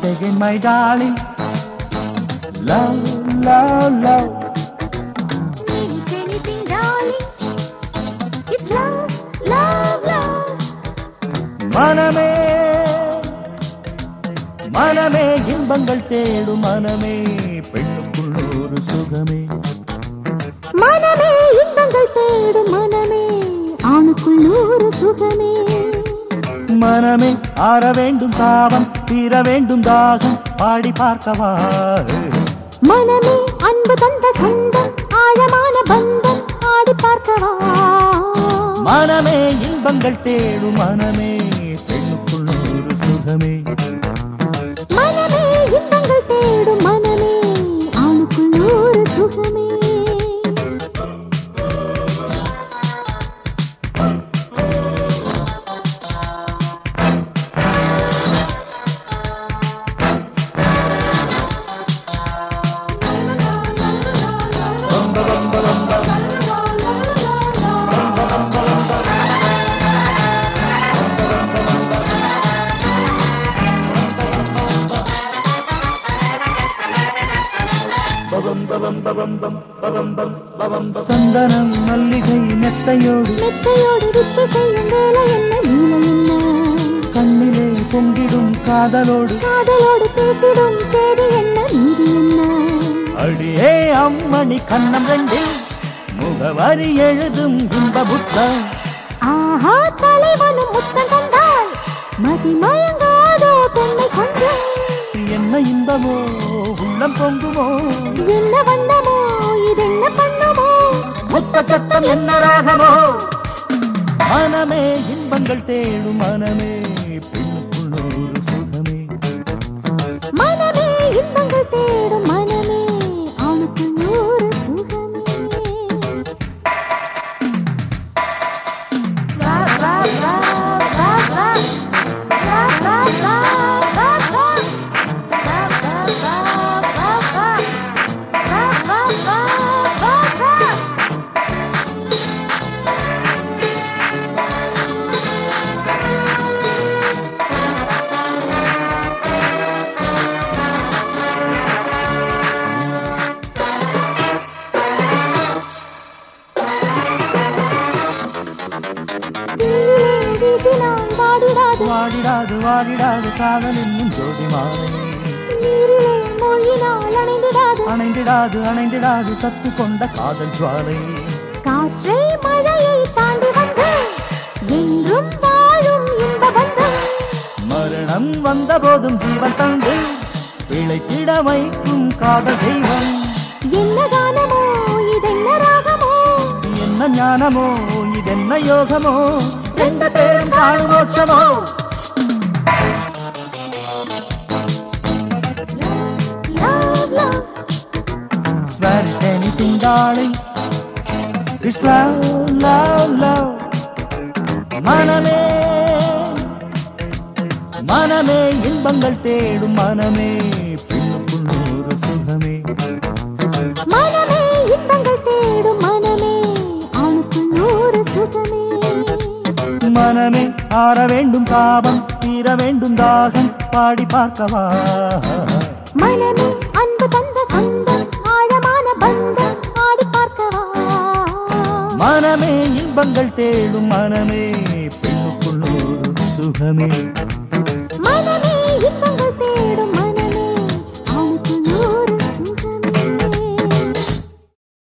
again, my darling. Love, love, love. Means anything, darling. It's love, love, love. மனமே மனமே இன்பங்கள் தேடும் மனமே பெண்ணுக்குள் ஒரு சுகமே மனமே இன்பங்கள் தேடும் மனமே ஆணுக்குள் நூறு சுகமே மனமே ஆற வேண்டும் தாபம் தீர வேண்டும் தாகம் பாடி பார்க்கவா மனமே அன்பு தந்த சொந்தம் ஆழமான பந்தம் ஆடி பார்க்கவா மனமே இன்பங்கள் தேடும் மனமே பெண்ணுக்குள் ஒரு சுகமே மனமே இன்பங்கள் தேடும் மனமே ஆணுக்குள் நூறு சுகமே சந்தனம் மல்லிகை மெத்தையோடு மெத்தையோடு வித்து செய்யும் வேலை என்ன நீல என்ன கண்ணிலே பொங்கிடும் காதலோடு காதலோடு பேசிடும் சேதி என்ன நீதி என்ன அடியே அம்மணி கண்ணம் ரெண்டில் முகவரி எழுதும் இன்ப புத்தம் ஆஹா தலைவனும் முத்தம் தந்தால் மதி மயங்காதோ பெண்ணை கொஞ்சம் என்ன இன்பமோ உள்ளம் பொங்குமோ என்ன வண்ணமோ இதென்ன பண்ணுமோ முத்த சத்தம் என்ன ராகமோ மனமே இன்பங்கள் தேடும் மனமே பெண்ணுக்குள் ஒரு சுகமே மனமே இன்பங்கள் தேடும் மனமே ஆணுக்கு நூறு சுகமே வா வா வா வா வா வா வா வா வா வா வா வா வா வா வா வா வா வா தீயிலே வீசினால் வாடிடாது வாடிடாது வாடிடாது காதல் என்னும் ஜோதி மாலை நீரிலே மூழ்கினால் அணைந்திடாது அணைந்திடாது அணைந்திடாது சத்து கொண்ட காதல் ஜுவாலை காற்றை மழையை தாண்டி வந்து என்றும் வாழும் இன்ப பந்தம் மரணம் வந்த போதும் ஜீவன் தந்து பிழைத்திட வைக்கும் காதல் தெய்வம் என்ன கானமோ இதென்ன ராகமோ என்ன ஞானமோ இதென்ன யோகமோ ரெண்டு பேரும் காணும் மோட்சமோ love love Swear it anything darling It's love, love, love மனமே மனமே இன்பங்கள் தேடும் மனமே பெண்ணுக்குள் ஒரு சுகமே மனமே இன்பங்கள் தேடும் மனமே ஆணுக்குள் நூறு சுகமே மனமே ஆற வேண்டும் தாபம் தீர வேண்டும் தாகம் பாடி பார்க்கவா மனமே அன்பு தந்த சொந்தம் ஆழமான பந்தம் ஆடி பார்க்கவா மனமே இன்பங்கள் தேடும் மனமே பெண்ணுக்குள் ஒரு சுகமே